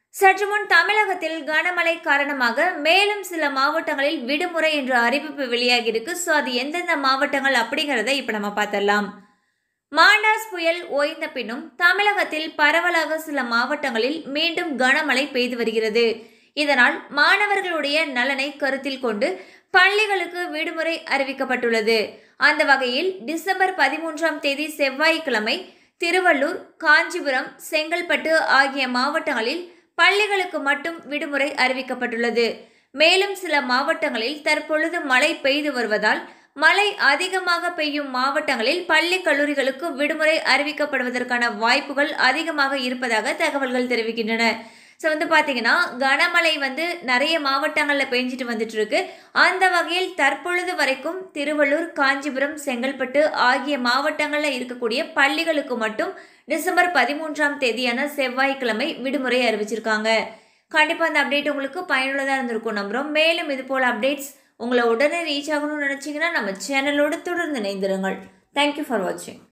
சற்று முன் தமிழகத்தில் கனமழை காரணமாக மேலும் சில மாவட்டங்களில் விடுமுறை என்ற அறிவிப்பு வெளியாகியிருக்கு ஸோ அது எந்தெந்த மாவட்டங்கள் அப்படிங்கிறத இப்போ நம்ம பார்த்துடலாம் மாண்டாஸ் புயல் ஓய்ந்த பின்னும் தமிழகத்தில் பரவலாக சில மாவட்டங்களில் மீண்டும் கனமழை பெய்து வருகிறது இதனால் மாணவர்களுடைய நலனை கருத்தில் கொண்டு பள்ளிகளுக்கு விடுமுறை அறிவிக்கப்பட்டுள்ளது அந்த வகையில் டிசம்பர் பதிமூன்றாம் தேதி செவ்வாய்க்கிழமை திருவள்ளூர் காஞ்சிபுரம் செங்கல்பட்டு ஆகிய மாவட்டங்களில் பள்ளிகளுக்கு மட்டும் விடுமுறை அறிவிக்கப்பட்டுள்ளது மேலும் சில மாவட்டங்களில் தற்பொழுது மழை பெய்து வருவதால் மழை அதிகமாக பெய்யும் மாவட்டங்களில் பள்ளி கல்லூரிகளுக்கு விடுமுறை அறிவிக்கப்படுவதற்கான வாய்ப்புகள் அதிகமாக இருப்பதாக தகவல்கள் தெரிவிக்கின்றன ஸோ வந்து பார்த்தீங்கன்னா கனமழை வந்து நிறைய மாவட்டங்களில் பெஞ்சிட்டு வந்துட்டு இருக்கு அந்த வகையில் தற்பொழுது வரைக்கும் திருவள்ளூர் காஞ்சிபுரம் செங்கல்பட்டு ஆகிய மாவட்டங்களில் இருக்கக்கூடிய பள்ளிகளுக்கு மட்டும் டிசம்பர் பதிமூன்றாம் தேதியான செவ்வாய்க்கிழமை விடுமுறை அறிவிச்சிருக்காங்க கண்டிப்பாக அந்த அப்டேட் உங்களுக்கு பயனுள்ளதாக இருந்திருக்கும் நம்புகிறோம் மேலும் இது போல் அப்டேட்ஸ் உங்களை உடனே ரீச் ஆகணும்னு நினச்சிங்கன்னா நம்ம சேனலோடு தொடர்ந்து இணைந்திருங்கள் தேங்க்யூ ஃபார் வாட்சிங்